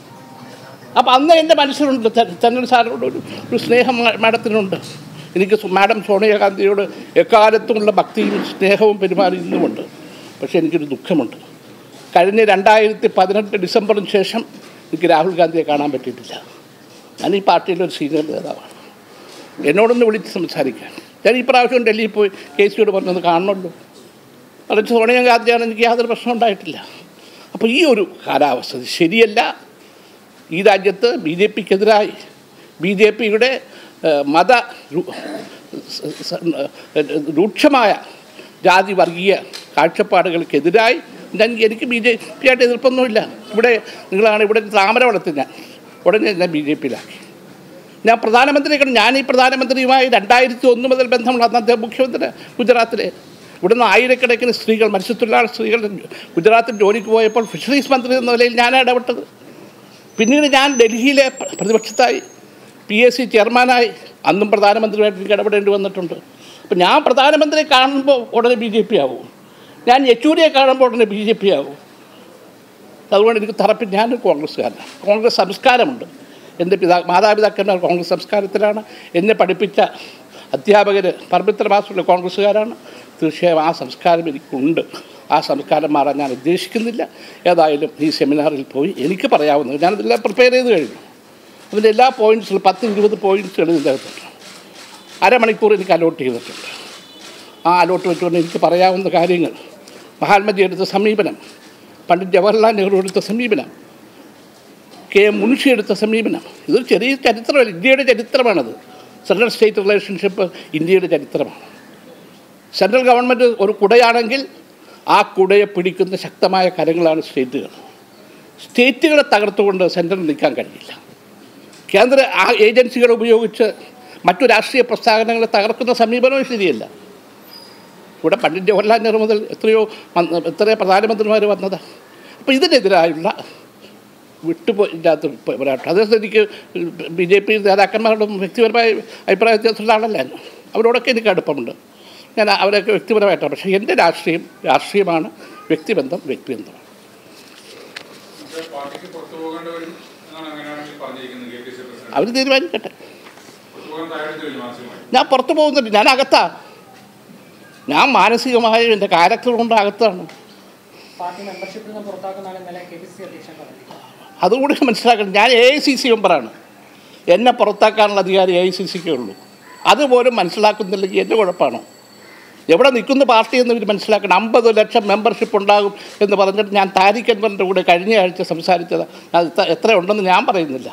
A: അപ്പോൾ അന്ന് എൻ്റെ മനസ്സിലുണ്ട് തെ- തെന്നൽ സാറിനോട് ഒരു ഒരു സ്നേഹം മാ- മാഡത്തിനുണ്ട് എനിക്ക് സു- മാഡം സോണിയാഗാന്ധിയോട് എക്കാലത്തുമുള്ള ഭക്തിയും സ്നേഹവും പെരുമാറിയുന്നുമുണ്ട് പക്ഷേ എനിക്കൊരു ദുഃഖമുണ്ട് കഴിഞ്ഞ രണ്ടായിരത്തി പതിനെട്ട് ഡിസംബറിന് ശേഷം എനിക്ക് രാഹുൽ ഗാന്ധിയെ കാണാൻ പറ്റിയിട്ടില്ല ഞാൻ ഈ പാർട്ടിയിലെ ഒരു സീനിയർ നേതാവാണ് എന്നോടൊന്ന് വിളിച്ച് സംസാരിക്കാൻ ഞാൻ ഈ പ്രാവശ്യം ഡൽഹിയിൽ പോയി കെ സിയോട് പറഞ്ഞത് കാണണമല്ലോ മറിച്ച് സോണിയാഗാന്ധിയാണ് എനിക്ക് യാതൊരു പ്രശ്നം ഉണ്ടായിട്ടില്ല അപ്പോൾ ഈ ഒരു കാലാവസ്ഥ ഇത് ശരിയല്ല ഈ രാജ്യത്ത് ബി ജെ പിക്കെതിരായി ബി ജെ പിയുടെ ഏഹ്, മത രു- സ- സ- ഏഹ്, രൂക്ഷമായ ജാതി വർഗീയ കാഴ്ചപ്പാടുകൾക്കെതിരായി ഞാൻ എനിക്ക് ബി ജെ പി ആയിട്ട് എതിർപ്പൊന്നുമില്ല ഇവിടെ നിങ്ങളാണ് ഇവിടെ താമര വളർത്തി ഞാൻ ഉടനെ ഞാൻ ബി ജെ പിയിലാക്കി ഞാൻ പ്രധാനമന്ത്രിയെ ഞാൻ ഈ പ്രധാനമന്ത്രിയുമായി രണ്ടായിരത്തി ഒന്ന് മുതൽ ബന്ധമുള്ള അന്നത്തെ മുഖ്യമന്ത്രി ഗുജറാത്തിലെ ഇവിടുന്ന് ആയിരക്കണക്കിന് സ്ത്രീകൾ മത്സ്യത്തൊഴിലാളി സ്ത്രീകൾ ഗുജറാത്തിൽ ജോലിക്ക് പോയപ്പോൾ ഫിഷറീസ് മന്ത്രി എന്ന നിലയിൽ ഞാനാണ് ഇടപെട്ടത് പിന്നീട് ഞാൻ ഡൽഹിയിലെ പ്ര- പ്രതിപക്ഷത്തായി പി എസ് സി ചെയർമാനായി അന്നും പ്രധാനമന്ത്രിയുമായിട്ട് എനിക്ക് ഇടപെടേണ്ടി വന്നിട്ടുണ്ട് അപ്പം ഞാൻ പ്രധാനമന്ത്രിയെ കാണുമ്പോൾ ഉടനെ ബി ജെ പി ആവും ഞാൻ യെച്ചൂരിയെ കാണുമ്പോൾ ഉടനെ ബി ജെ പി ആവും അതുകൊണ്ട് എനിക്ക് തറപ്പി ഞാൻ കോൺഗ്രസ്സുകാരനാണ് കോൺഗ്രസ് സംസ്കാരമുണ്ട് എൻ്റെ പിതാ മാതാപിതാക്കന്മാർ കോൺഗ്രസ് സംസ്കാരത്തിലാണ് എന്നെ പഠിപ്പിച്ച അധ്യാപകർ പർമിത്ര മാസ്റ്റർ കോൺഗ്രസ്സുകാരാണ് തീർച്ചയായും ആ സംസ്കാരം എനിക്കുണ്ട് ആ സംസ്കാരം മാറാൻ ഞാൻ ഉദ്ദേശിക്കുന്നില്ല ഏതായാലും ഈ സെമിനാറിൽ പോയി എനിക്ക് പറയാവുന്നത് ഞാനതെല്ലാം പ്രിപ്പയർ ചെയ്ത് കഴിഞ്ഞു അതിൻ്റെ എല്ലാ പോയിൻറ്റ്സിലും പത്ത് ഇരുപത് പോയിൻറ്റ്സുകൾ ഇതിൻ്റെ അകത്തുണ്ട് അരമണിക്കൂർ എനിക്ക് അലോട്ട് ചെയ്തിട്ടുണ്ട് ആ അലോട്ട് വെച്ചുകൊണ്ട് എനിക്ക് പറയാവുന്ന കാര്യങ്ങൾ മഹാത്മജി എടുത്ത സമീപനം പണ്ഡിറ്റ് ജവഹർലാൽ നെഹ്റു എടുത്ത സമീപനം കെ എം മുൻഷി എടുത്ത സമീപനം ഇതൊരു ചെറിയ ചരിത്രമല്ല ഇന്ത്യയുടെ ചരിത്രമാണത് സെൻട്രൽ സ്റ്റേറ്റ് റിലേഷൻഷിപ്പ് ഇന്ത്യയുടെ ചരിത്രമാണ് സെൻട്രൽ ഗവൺമെൻറ് ഒരു കുടയാണെങ്കിൽ ആ കുടയെ പിടിക്കുന്ന ശക്തമായ കരങ്ങളാണ് സ്റ്റേറ്റുകൾ സ്റ്റേറ്റുകളെ തകർത്തുകൊണ്ട് സെൻട്രൽ നിൽക്കാൻ കഴിയില്ല കേന്ദ്ര ആ ഏജൻസികൾ ഉപയോഗിച്ച് മറ്റു രാഷ്ട്രീയ പ്രസ്ഥാനങ്ങളെ തകർക്കുന്ന സമീപനവും ശരിയല്ല ഇവിടെ പണ്ഡിറ്റ് ജവഹർലാൽ നെഹ്റു മുതൽ എത്രയോ വന്ന- എത്രയോ പ്രധാനമന്ത്രിമാർ വന്നതാണ് അപ്പോൾ ഇതിനെതിരായുള്ള വിട്ടുപോയില്ലാത്ത പോരാട്ടം അതേ എനിക്ക് ബി ജെ പി നേതാക്കന്മാരോടും വ്യക്തിപരമായ അഭിപ്രായ വ്യത്യാസമുള്ള ആളല്ല ഞാൻ അവരോടൊക്കെ എനിക്ക് അടുപ്പമുണ്ട് ഞാൻ അവരൊക്കെ വ്യക്തിപരമായിട്ടാണ് പക്ഷേ എൻ്റെ രാഷ്ട്രീയം രാഷ്ട്രീയമാണ് വ്യക്തിബന്ധം വ്യക്തിബന്ധമാണ്
B: പക്ഷേ പാർട്ടിക്ക് പുറത്തു പോകേണ്ടി വരും എന്നാണ് അങ്ങനെയാണെങ്കിൽ പറഞ്ഞിരിക്കുന്നത് കെ പി സി പ്രസിഡന്റ്
A: അവർ തീരുമാനിക്കട്ടെ
B: പുറത്തു പോകാൻ തയ്യാറെടുത്ത് കഴിഞ്ഞു മാനസികമായി
A: ഞാൻ പുറത്ത് പോകുന്നുണ്ട് ഞാൻ അകത്താ ഞാൻ മാനസികമായ എൻ്റെ ക്യാരക്ടർ കൊണ്ട് അകത്താണ്
C: പാർട്ടി മെമ്പർഷിപ്പിൽ നിന്ന് പുറത്താക്കുന്നതാണ് ഇന്നലെ കെ പി സി അധ്യക്ഷൻ പറഞ്ഞത്
A: അതുകൂടി മനസ്സിലാക്കണം ഞാൻ എ ഐ സി സി മെമ്പറാണ് എന്നെ പുറത്താക്കാനുള്ള അധികാരം എ ഐ സി സിക്കേ ഉള്ളൂ അതുപോലും മനസ്സിലാക്കുന്നില്ലെങ്കിൽ എൻ്റെ കുഴപ്പമാണോ എവിടെ നിൽക്കുന്ന പാർട്ടി എന്ന് ഇവർ മനസ്സിലാക്കണം അമ്പത് ലക്ഷം മെമ്പർഷിപ്പ് ഉണ്ടാകും എന്ന് പറഞ്ഞിട്ട് ഞാൻ താരിഖ് അൻവറിൻ്റെ കൂടെ കഴിഞ്ഞ ആഴ്ച സംസാരിച്ചത് അത് എത്ര- എത്ര ഉണ്ടെന്ന് ഞാൻ പറയുന്നില്ല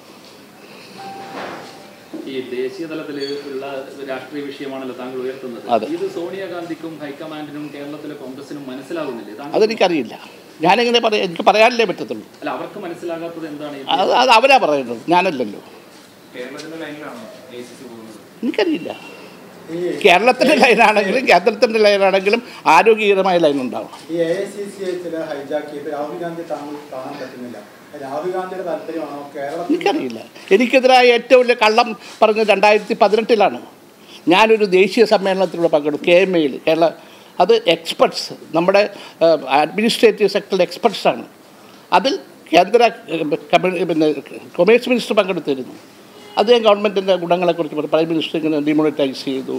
D: ഈ ദേശീയ തലത്തിൽ ഉള്ള രാഷ്ട്രീയ വിഷയമാണല്ലോ താങ്കൾ ഉയർത്തുന്നത്
A: അതെ.
D: ഇത് സോണിയാഗാന്ധിക്കും ഹൈക്കമാൻഡിനും കേരളത്തിലെ കോൺഗ്രസിനും മനസ്സിലാകുന്നില്ലേ താങ്കൾ
A: അതെനിക്കറിയില്ല ഞാനിങ്ങനെ പറയാം എനിക്ക് പറയാനല്ലേ പറ്റത്തുള്ളൂ
D: അല്ല അവർക്ക് മനസ്സിലാകാത്തത് എന്താണ് ഈ
A: അത് അത് അവരാ പറയുന്നത് ഞാനല്ലല്ലോ
B: കേരളത്തിന്റെ ലൈനിലാണോ എ സി സി പോകുന്നത്
A: എനിക്കറിയില്ല കേരളത്തിൻ്റെ ലൈനാണെങ്കിലും കേന്ദ്രത്തിൻ്റെ ലൈനാണെങ്കിലും ആരോഗ്യകരമായ ലൈൻ ഉണ്ടാവണം
E: ഈ എ ഐ സി സി ചില ഹൈജാക്ക് ചെയ്ത് രാഹുൽ ഗാന്ധി താങ്കൾ കാണാൻ പറ്റുന്നില്ല രാഹുൽ ഗാന്ധിയുടെ താല്പര്യമാണോ കേരളത്തിൽ
A: എനിക്കറിയില്ല എനിക്കെതിരായ ഏറ്റവും വലിയ കള്ളം പറഞ്ഞത് രണ്ടായിരത്തി പതിനെട്ടിലാണ് ഞാനൊരു ദേശീയ സമ്മേളനത്തിലൂടെ പങ്കെടുത്തു കെ എം എയിൽ കേരള അത് എക്സ്പെർട്സ് നമ്മുടെ അഡ്മിനിസ്ട്രേറ്റീവ് സെക്ടറിലെ എക്സ്പെർട്സാണ് അതിൽ കേന്ദ്ര ഏഹ്, കമ്മ്യൂണി പിന്നെ കൊമേഴ്സ് മിനിസ്റ്റർ പങ്കെടുത്തിരുന്നു അദ്ദേഹം ഗവൺമെൻറ്റിൻ്റെ ഗുണങ്ങളെക്കുറിച്ച് പറഞ്ഞു പ്രൈം മിനിസ്റ്റർ ഇങ്ങനെ ഡിമോണിറ്റൈസ് ചെയ്തു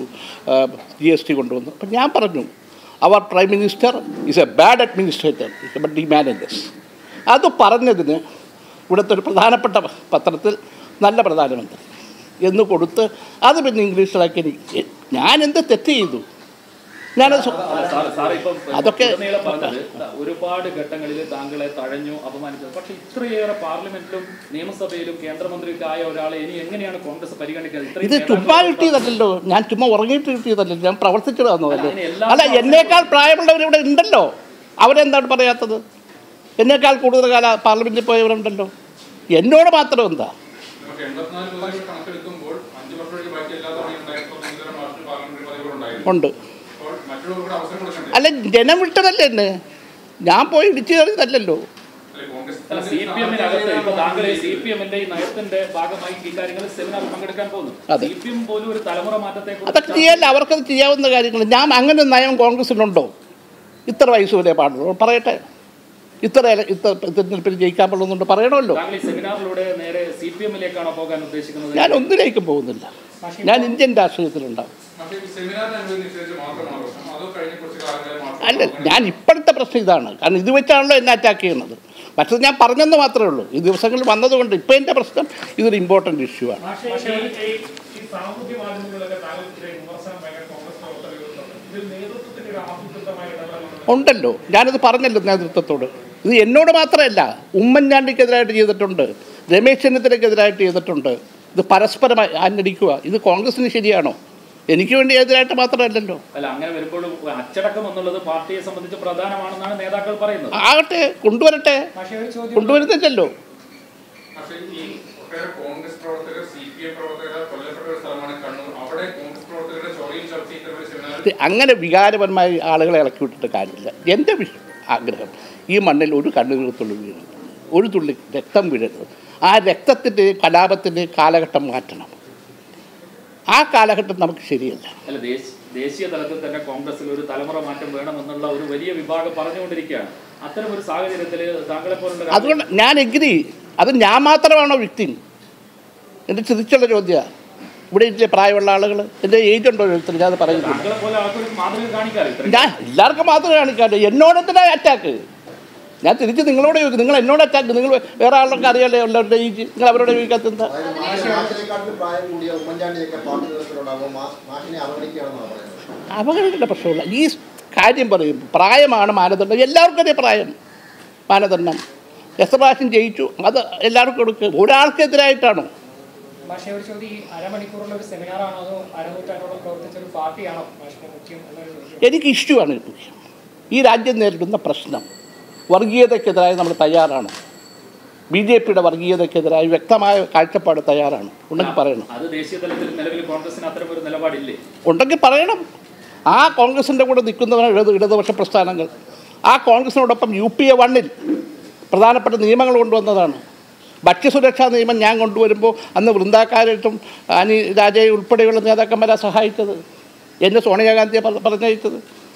A: ജി എസ് ടി കൊണ്ടുവന്നു അപ്പം ഞാൻ പറഞ്ഞു അവർ prime minister is a bad administrator but the manages അത് പറഞ്ഞതിന് ഇവിടുത്തെ ഒരു പ്രധാനപ്പെട്ട പത്രത്തിൽ നല്ല പ്രധാനമന്ത്രി എന്ന് കൊടുത്ത് അത് പിന്നെ ഇംഗ്ലീഷിലാക്കി എനിക്ക് ഞാൻ എന്ത് തെറ്റ് ചെയ്തു ഞാനത് സ്വ-
D: അല്ല, സാർ സാർ ഇപ്പം
A: അതൊക്കെ-
D: ഉടനീളം പറഞ്ഞത് ഒരുപാട് ഘട്ടങ്ങളിൽ താങ്കളെ തഴഞ്ഞു അപമാനിച്ചത് പക്ഷെ ഇത്രയേറെ പാർലമെന്റിലും നിയമസഭയിലും കേന്ദ്രമന്ത്രിക്കായ ഒരാളെ ഇനി എങ്ങനെയാണ് കോൺഗ്രസ് പരിഗണിക്കുന്നത്
A: ഇത്
D: ഇത്രയും
A: ചുമ്മാ
D: നേതാക്കൾ-
A: കിട്ടിയതല്ലല്ലോ ഞാൻ ചുമ്മാ ഉറങ്ങിയിട്ട് കിട്ടിയതല്ലല്ലോ ഞാൻ പ്രവർത്തിച്ചു തന്നതല്ലേ
D: അല്ല, അതിന് എല്ലാ
A: അല്ല എന്നേക്കാൾ പ്രായമുള്ളവരിവിടെ ഉണ്ടല്ലോ അവരെന്താണ് പറയാത്തത് എന്നേക്കാൾ കൂടുതൽ കാല പാർലമെൻറ്റിൽ പോയവരുണ്ടല്ലോ എന്നോട് മാത്രം എന്താ
B: നമുക്ക് എൺപത്തിനാല് മുതൽ കണക്കെടുക്കുമ്പോൾ അഞ്ച് വർഷത്തേക്ക് ബാക്കി എല്ലാ തവണയും ഉണ്ടായിരുന്ന മുൻതരം മാർച്ച് പാർലമെന്ററി പദവികളുണ്ടായിരുന്നു
A: ഉണ്ട്
B: അപ്പോൾ മറ്റുള്ളവർക്ക് അവസരം കൊടുക്കണ്ടേ
A: അല്ല ജനം വിട്ടതല്ലേ എന്നെ ഞാൻ പോയി ഇടിച്ചു കയറിയതല്ലല്ലോ
B: അല്ലെ കോൺഗ്രസ്
D: അല്ല സി പി എമ്മിനകത്ത് ഇപ്പൊ താങ്കൾ സി പി എമ്മിന്റെ ഈ നയത്തിന്റെ ഭാഗമായി ഈ കാര്യങ്ങളിൽ സെമിനാർ പങ്കെടുക്കാൻ പോകുന്നു
A: അതെ.
D: സി പി എം പോലും ഒരു തലമുറ മാറ്റത്തെ
A: അതൊക്കെ ചെയ്യാല്ല അവർക്കത് ചെയ്യാവുന്ന കാര്യങ്ങൾ ഞാൻ അങ്ങനെ ഒരു നയം കോൺഗ്രസിനുണ്ടോ ഇത്ര വയസ്സ് വരെ പാടുള്ളൂ പറയട്ടെ ഇത്ര ഇല- ഇത്ര തിരഞ്ഞെടുപ്പിൽ ജയിക്കാൻ പാടുന്നുണ്ട് പറയണമല്ലോ
D: താങ്കൾ ഈ സെമിനാറിലൂടെ നേരെ സി പി എമ്മിലേക്കാണോ പോകാൻ ഉദ്ദേശിക്കുന്നത്
A: ഞാൻ ഒന്നിലേക്കും പോകുന്നില്ല ഞാൻ ഇന്ത്യൻ രാഷ്ട്രീയത്തിലുണ്ടാവും
B: പക്ഷേ ഈ സെമിനാറിന് അനുമതി നിഷേധിച്ച് മാത്രമാണ് പ്രശ്നം അതോ കഴിഞ്ഞ കുറച്ച് കാലങ്ങളായി മാത്രം
A: അല്ല ഞാൻ ഇപ്പോഴത്തെ പ്രശ്നം ഇതാണ് കാരണം ഇത് വെച്ചാണല്ലോ എന്നെ അറ്റാക്ക് ചെയ്യുന്നത് മറ്റത് ഞാൻ പറഞ്ഞെന്ന് മാത്രമേ ഉള്ളൂ ഈ ദിവസങ്ങളിൽ വന്നതുകൊണ്ട് ഇപ്പം എൻ്റെ പ്രശ്നം ഇതൊരു ഇമ്പോർട്ടൻ്റ് ഇഷ്യൂ ആണ്
F: പക്ഷേ ഈ- ഈ- ഈ സാമൂഹ്യ മാധ്യമങ്ങളിലൊക്കെ താങ്കൾക്കെതിരെ വിമർശനം ഭയങ്കര കോൺഗ്രസ് പ്രവർത്തകരുണ്ട് ഇതിൽ നേതൃത്വത്തിന്റെ ഒരു ആസൂത്രിതമായ ഇടപെടലുണ്ട്
A: ഉണ്ടല്ലോ ഞാനത് പറഞ്ഞല്ലോ നേതൃത്വത്തോട് ഇത് എന്നോട് മാത്രമല്ല ഉമ്മൻചാണ്ടിക്കെതിരായിട്ട് ചെയ്തിട്ടുണ്ട് രമേശ് ചെന്നിത്തലയ്ക്കെതിരായിട്ട് ചെയ്തിട്ടുണ്ട് ഇത് പരസ്പരമായി ആഞ്ഞടിക്കുക ഇത് കോൺഗ്രസിന് ശരിയാണോ എനിക്ക് വേണ്ടി എതിരായിട്ട് മാത്രമല്ലല്ലോ
D: അല്ല അങ്ങനെ വരുമ്പോൾ അച്ചടക്കം എന്നുള്ളത് പാർട്ടിയെ സംബന്ധിച്ച് പ്രധാനമാണെന്നാണ് നേതാക്കൾ പറയുന്നത്
A: ആകട്ടെ കൊണ്ടുവരട്ടെ
C: പക്ഷേ ഒരു ചോദ്യം
A: കൊണ്ടുവരുന്നില്ലല്ലോ
B: പക്ഷേ ഈ ഒട്ടേറെ കോൺഗ്രസ് പ്രവർത്തകർ സി പി എം പ്രവർത്തകർ കൊല്ലപ്പെട്ട ഒരു സ്ഥലമാണ് കണ്ണൂർ അവിടെ കോൺഗ്രസ് പ്രവർത്തകരുടെ ചോദ്യം ചർച്ച ഇത്തരം ഒരു സെമിനാറിൽ
A: ഇത് അങ്ങനെ വികാരപരമായി ആളുകളെ ഇളക്കി വിട്ടിട്ട് കാര്യമില്ല എൻ്റെ വിഷ ആഗ്രഹം ഈ മണ്ണിൽ ഒരു കണ്ണുകീർത്തുള്ളൂ വീഴരുത് ഒരു തുള്ളി രക്തം വീഴരുത് ആ രക്തത്തിൻ്റെ കലാപത്തിൻ്റെ കാലഘട്ടം മാറ്റണം ആ കാലഘട്ടം നമുക്ക് ശരിയല്ല
D: അല്ല ദേശ- ദേശീയ തലത്തിൽ തന്നെ കോൺഗ്രസിൽ ഒരു തലമുറ മാറ്റം വേണമെന്നുള്ള ഒരു വലിയ വിഭാഗം പറഞ്ഞുകൊണ്ടിരിക്കുകയാണ് അത്തരം ഒരു സാഹചര്യത്തിൽ താങ്കളെ പോലുള്ള
A: അതുകൊണ്ട് ഞാൻ എഗ്രി അത് ഞാൻ മാത്രമാണോ വ്യക്തി എൻ്റെ ചിരിച്ചുള്ള ചോദ്യമാണ് ഇവിടെ ഇല്ലേ പ്രായമുള്ള ആളുകൾ എൻ്റെ ഏജ് ഉണ്ടോ എഴുത്തിൽ ഞാൻ അത് പറയുന്നില്ല
D: താങ്കളെ പോലെ ആൾക്കൊരു മാതൃക കാണിക്കാറ് ഇത്രയും
A: ഞാൻ എല്ലാവർക്കും മാത്രമേ കാണിക്കാറ് എന്നോടെന്തിനാ അറ്റാക്ക് ഞാൻ തിരിച്ച് നിങ്ങളോട് ചോദിക്കും നിങ്ങൾ എന്നോട് അറ്റാക്ക് നിങ്ങൾ വേറെ ആളുകൾക്ക് അറിയാലോ എല്ലാവരുടെ ഏജ് നിങ്ങൾ അവരോട് ചോദിക്കാത്ത എന്താ
G: മാഷിനെക്കാട്ടിലും പ്രായം കൂടിയ ഉമ്മൻചാണ്ടിയൊക്കെ പാർട്ടി നേതൃത്വത്തിലുണ്ടാകുമ്പോൾ മാഷിനെ അവഗണിക്കുകയാണെന്നാണ് പറയുന്നത്
A: അവഗണന പ്രശ്നമില്ല ഈ കാര്യം പറയും പ്രായമാണ് മാനദണ്ഡം എല്ലാവർക്കും അതേ പ്രായം മാനദണ്ഡം എത്ര പ്രാവശ്യം ജയിച്ചു അത് എല്ലാവർക്കും കൊടുക്കുക ഒരാൾക്കെതിരായിട്ടാണോ
C: പക്ഷേ ഒരു ചോദ്യം ഈ അരമണിക്കൂറുള്ള ഒരു സെമിനാറാണോ അതോ അരനൂറ്റാണ്ടോളം പ്രവർത്തിച്ച ഒരു പാർട്ടിയാണോ മാഷിന് മുഖ്യം എന്നൊരു ചോദ്യം
A: എനിക്ക് ഇഷ്യൂ ആണ് ഇത് മുഖ്യം ഈ രാജ്യം നേരിടുന്ന പ്രശ്നം വർഗീയതയ്ക്കെതിരായി നമ്മൾ തയ്യാറാണ് ബി ജെ പിയുടെ വർഗീയതയ്ക്കെതിരായി വ്യക്തമായ കാഴ്ചപ്പാട് തയ്യാറാണ് ഉണ്ടെങ്കിൽ പറയണം
D: അത് ദേശീയ തലത്തിൽ നിലവിൽ കോൺഗ്രസിന് അത്തരം ഒരു നിലപാടില്ലേ
A: ഉണ്ടെങ്കിൽ പറയണം ആ കോൺഗ്രസിൻ്റെ കൂടെ നിൽക്കുന്നവരാണ് ഇടത് ഇടതുപക്ഷ പ്രസ്ഥാനങ്ങൾ ആ കോൺഗ്രസിനോടൊപ്പം യു പി എ വണ്ണിൽ പ്രധാനപ്പെട്ട നിയമങ്ങൾ കൊണ്ടുവന്നതാണ് ഭക്ഷ്യസുരക്ഷാ നിയമം ഞാൻ കൊണ്ടുവരുമ്പോൾ അന്ന് വൃന്ദാക്കാരായിട്ടും അനി രാജയെ ഉൾപ്പെടെയുള്ള നേതാക്കന്മാരെ സഹായിച്ചത് എന്നെ സോണിയാഗാന്ധിയെ പറ- പറഞ്ഞയച്ചത്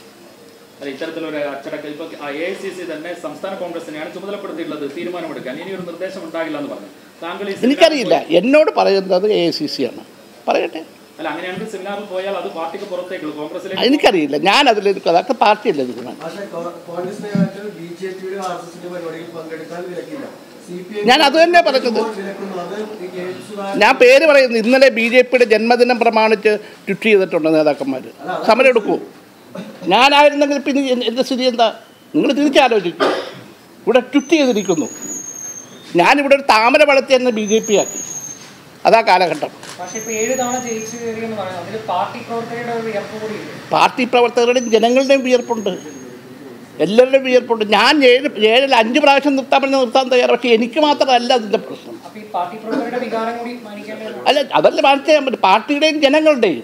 D: അല്ല ഇത്തരത്തിലൊരു അച്ചടക്കം ഇപ്പൊ എ ഐ സി സി തന്നെ സംസ്ഥാന കോൺഗ്രസിനെയാണ് ചുമതലപ്പെടുത്തിയിട്ടുള്ളത് തീരുമാനമെടുക്കാൻ ഇനി ഒരു നിർദ്ദേശം ഉണ്ടാകില്ല എന്ന് പറഞ്ഞു താങ്കൾ ഈ സെമിനാറിൽ
A: എനിക്കറിയില്ല
D: പോയി-
A: എന്നോട് പറയുന്നത് എ ഐ സി സി ആണ് പറയട്ടെ
D: അല്ല അങ്ങനെയാണെങ്കിൽ സെമിനാറിൽ പോയാൽ അത് പാർട്ടിക്ക് പുറത്തേക്കുള്ളൂ കോൺഗ്രസിലേക്ക്
A: എനിക്കറിയില്ല ഞാൻ അതിൽ അതൊക്കെ പാർട്ടിയല്ലേ തീരുമാനം
H: പക്ഷേ കോ- കോൺഗ്രസ് നേതാക്കൾ ബി ജെ പിയുടെ ആർ എസ് എസിന്റെ പരിപാടിയിൽ പങ്കെടുക്കാൻ വിലക്കില്ല സി പി
A: ഞാൻ അത് തന്നെ പറഞ്ഞത്.
H: വിലക്കുന്നു അത് ഈ കെ എസ് സുധാകരൻ
A: ഞാൻ പേര് പറയുന്നു ഇന്നലെ ബി ജെ പിയുടെ ജന്മദിനം പ്രമാണിച്ച് ട്വിറ്റ് ചെയ്തിട്ടുണ്ട് നേതാക്കന്മാർ സമരം എടുക്കൂ ഞാനായിരുന്നെങ്കിൽ പിന്നെ എൻ- എൻ്റെ സ്ഥിതി എന്താ നിങ്ങൾ തിരിച്ചാലോചിക്കും ഇവിടെ ട്വിറ്റ് ചെയ്തിരിക്കുന്നു ഞാനിവിടെ ഒരു താമര വളർത്തി എന്നെ ബി ജെ പി ആക്കി അതാ കാലഘട്ടം
C: പക്ഷേ ഇപ്പൊ ഏഴ് തവണ ജയിച്ചു കയറിയെന്ന് പറയുന്നത് അതിൽ പാർട്ടി പ്രവർത്തകരുടെ ഒരു വിയർപ്പ് കൂടിയില്ലേ
A: പാർട്ടി പ്രവർത്തകരുടെയും ജനങ്ങളുടെയും വിയർപ്പുണ്ട് എല്ലാവരുടെയും വിയർപ്പുണ്ട് ഞാൻ ഏഴ് ഏഴിൽ അഞ്ച് പ്രാവശ്യം നിർത്താൻ പറഞ്ഞാൽ നിർത്താൻ തയ്യാറ് പക്ഷേ എനിക്ക് മാത്രമല്ല അതിൻ്റെ പ്രശ്നം
C: അപ്പൊ ഈ പാർട്ടി പ്രവർത്തകരുടെ വികാരം കൂടി മാനിക്കേണ്ടത്
A: അല്ല അതല്ല മാനിച്ച് ചെയ്യാൻ പറ്റും പാർട്ടിയുടെയും ജനങ്ങളുടെയും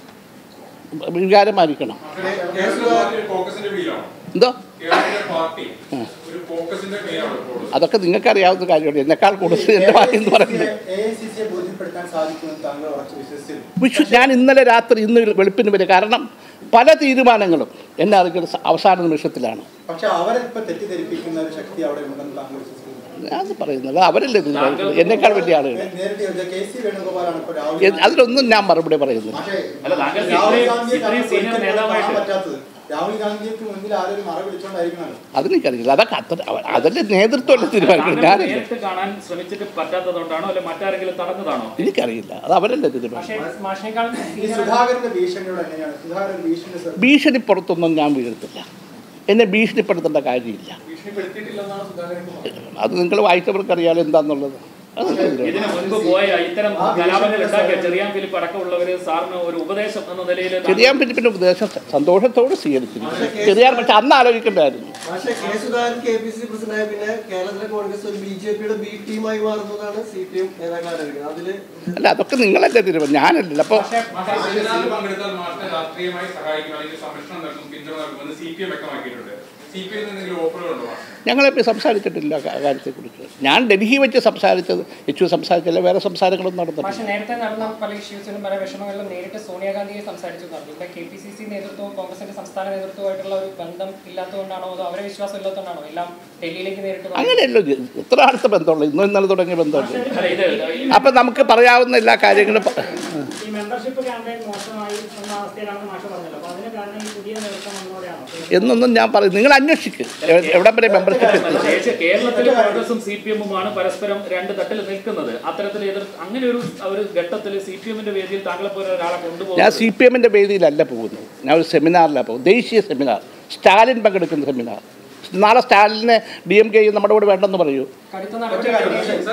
A: വികാരം മാനിക്കണം
B: കേരളത്തിലെ ഫോക്കസിന്റെ പേരിലാണ്
A: എന്തോ
B: കേരളത്തിലെ പാർട്ടി ഒരു ഫോക്കസിന്റെ പേരാണ് ഇപ്പോൾ
A: അതൊക്കെ നിങ്ങൾക്ക് അറിയാവുന്ന കാര്യമാണ് എന്നെക്കാൾ കൂടുതൽ എൻ്റെ വായി എന്ന് പറയുന്നത്
E: എ ഐ സി സിയെ ബോധ്യപ്പെടുത്താൻ സാധിക്കുമെന്ന് താങ്കൾ ഉറച്ചു വിശ്വസിച്ചിരുന്നു
A: വിശ്വ ഞാൻ ഇന്നലെ രാത്രി ഇന്ന് വെളുപ്പിന് വരെ കാരണം പല തീരുമാനങ്ങളും എന്നെ അറിയിക്കുന്ന സ- അവസാന നിമിഷത്തിലാണ്
E: പക്ഷെ അവരെ ഇപ്പൊ തെറ്റിദ്ധരിപ്പിക്കുന്ന ഒരു ശക്തി അവിടെ ഉണ്ടെന്ന് താങ്കൾ വിശ്വസിക്കുന്നു
A: ഞാൻ പറയുന്നത് അവരല്ലേ തീരുമാനിക്കുന്നത് എന്നെക്കാൾ വലിയ ആളുകൾ
E: നേരിട്ട് ചോദിച്ചാൽ കെ സി വേണുഗോപാലാണ് ഇപ്പോൾ രാഹുൽ
A: എ- അതിലൊന്നും ഞാൻ മറുപടി പറയുന്നില്ല
G: പക്ഷേ
D: അല്ല താങ്കൾ
E: രാഹുൽ
D: ഇത്രയും
E: ഗാന്ധിയെ
D: ഇത്രയും സീനിയർ
E: കാണാൻ
D: നേതാവായിട്ട്
E: പറ്റാത്തത് രാഹുൽ ഗാന്ധിക്ക് മുന്നിൽ ആരൊരു മറ വിളിച്ചോണ്ടായിരിക്കണല്ലോ
A: അതെനിക്കറിയില്ല അതൊക്കെ അത്ര അവ- അതല്ലേ നേതൃത്വമല്ലേ തീരുമാനിക്കുന്നത്
D: താങ്കൾ
A: ഞാനല്ല
D: നേരിട്ട് കാണാൻ ശ്രമിച്ചിട്ട് പറ്റാത്തതുകൊണ്ടാണോ അല്ലെ മറ്റാരെങ്കിലും തടഞ്ഞതാണോ
A: എനിക്കറിയില്ല അത് അവരല്ലേ തീരുമാനിക്കുന്നത്
C: പക്ഷേ മാഷിനേക്കാൾ
E: ഈ സുധാകരന്റെ ഭീഷണിയോട് എങ്ങനെയാണ് സുധാകരൻ ഭീഷണി സർ
A: ഭീഷണി പുറത്തൊന്നും ഞാൻ വീഴത്തില്ല എന്നെ ഭീഷണിപ്പെടുത്തേണ്ട കാര്യമില്ല
F: ഭീഷണിപ്പെടുത്തിയിട്ടില്ലെന്നാണ് സുധാകരൻ പറഞ്ഞത്.
A: അത് നിങ്ങൾ വായിച്ചവർക്ക് അറിയാലോ എന്താന്നുള്ളത് അത് നിങ്ങൾ
D: ഇതിനു മുൻപ് പോയ ഇത്തരം കലാപങ്ങൾ ഉണ്ടാക്കിയ ചെറിയാൻ ഫിലിപ്പ് അടക്കമുള്ളവര് സാറിന് ഒരു ഉപദേശം എന്ന നിലയിൽ
A: ചെറിയാൻ ഫിലിപ്പിൻ്റെ ഉപദേശം സന്തോഷത്തോടെ സ്വീകരിച്ചിരുന്നു ചെറിയാൻ പക്ഷെ അന്ന് ആലോചിക്കേണ്ടായിരുന്നു
H: പക്ഷേ K Sudhakaran K P C പ്രസിഡന്റായ പിന്നെ കേരളത്തിലെ കോൺഗ്രസ് ഒരു ബി ജെ പിയുടെ ബി ടീമായി മാറുന്നതാണ് സി പി എം നേതാക്കൾ ആരോപിക്കുന്നത് അതില്
A: അല്ല അതൊക്കെ നിങ്ങളല്ലേ തീരുമാനം ഞാനല്ലല്ലോ അപ്പോൾ
B: മാഷെ സെമിനാറിൽ പങ്കെടുത്താൽ മാഷിനെ രാഷ്ട്രീയമായി സഹായിക്കും അല്ലെങ്കിൽ സംരക്ഷണം നൽകും പിന്തുണ നൽകുമെന്ന് സി പി എം വ്യക്തമാക്കിയിട്ടുണ്ട് സി പി എം എന്തെങ്കിലും ഓഫറുകളുണ്ടോ മാഷെ
A: ഞങ്ങളിപ്പോൾ സംസാരിച്ചിട്ടില്ല ആ കാര്യത്തെക്കുറിച്ച് ഞാൻ ഡൽഹി വെച്ച് സംസാരിച്ചത് യച്ചു സംസാരിച്ചില്ല വേറെ സംസാരങ്ങളൊന്നും നടന്നിട്ടില്ല
C: പക്ഷെ നേരത്തെ നടന്ന പല ഇഷ്യൂസിലും പല വിഷമങ്ങളിലും നേരിട്ട് സോണിയാഗാന്ധിയെ സംസാരിച്ചു എന്ന് പറഞ്ഞു ഇവിടെ കെ പി സി സി നേതൃത്വവും കോൺഗ്രസിന്റെ സംസ്ഥാന നേതൃത്വമായിട്ടുള്ള ഒരു ബന്ധം ഇല്ലാത്തതുകൊണ്ടാണോ അതോ അവരെ വിശ്വാസം ഇല്ലാത്തതുകൊണ്ടാണോ എല്ലാം ഡൽഹിയിലേക്ക് നേരിട്ട് പോകുന്നത്?
A: അങ്ങനെയല്ലോ ഇത് എത്ര അടുത്ത ബന്ധമുള്ള ഇന്നും ഇന്നലെ തുടങ്ങിയ ബന്ധമല്ലേ
D: അല്ല ഇത്
A: അപ്പം നമുക്ക് പറയാവുന്ന എല്ലാ കാര്യങ്ങളും പ-
I: ഈ മെമ്പർഷിപ്പ് ക്യാമ്പയിൻ മോശമായി എന്ന അവസ്ഥയിലാണ് മാഷ് പറഞ്ഞത് അപ്പോൾ അതിന് കാരണം ഈ പുതിയ നേതൃത്വം വന്നതോടെയാണോ
A: എന്നൊന്നും ഞാൻ പറയും നിങ്ങൾ അന്വേഷിക്ക് എ- എവിടം വരെ മെമ്പർഷിപ്പ് എത്തി
D: ദേശീയ കേരളത്തിലെ കോൺഗ്രസും സി പി എമ്മുമാണ് പരസ്പരം രണ്ട് തട്ടിൽ നിൽക്കുന്നത് അത്തരത്തിൽ എതിർ അങ്ങനെ ഒരു ഒരു ഘട്ടത്തിൽ സി പി എമ്മിന്റെ വേദിയിൽ താങ്കളെ പോലെ ഒരാളെ
A: ഞാൻ
D: കൊണ്ടുപോകും
A: സി പി എമ്മിൻ്റെ വേദിയിലല്ല പോകുന്നത് ഞാൻ ഒരു സെമിനാറിലാണ് പോകുന്നത് ദേശീയ സെമിനാർ സ്റ്റാലിൻ പങ്കെടുക്കുന്ന സെമിനാർ നാളെ സ്റ്റാലിനെ ഡി എം കെ നമ്മുടെ കൂടെ വേണ്ടെന്ന് പറയൂ
C: കടുത്ത നടപടി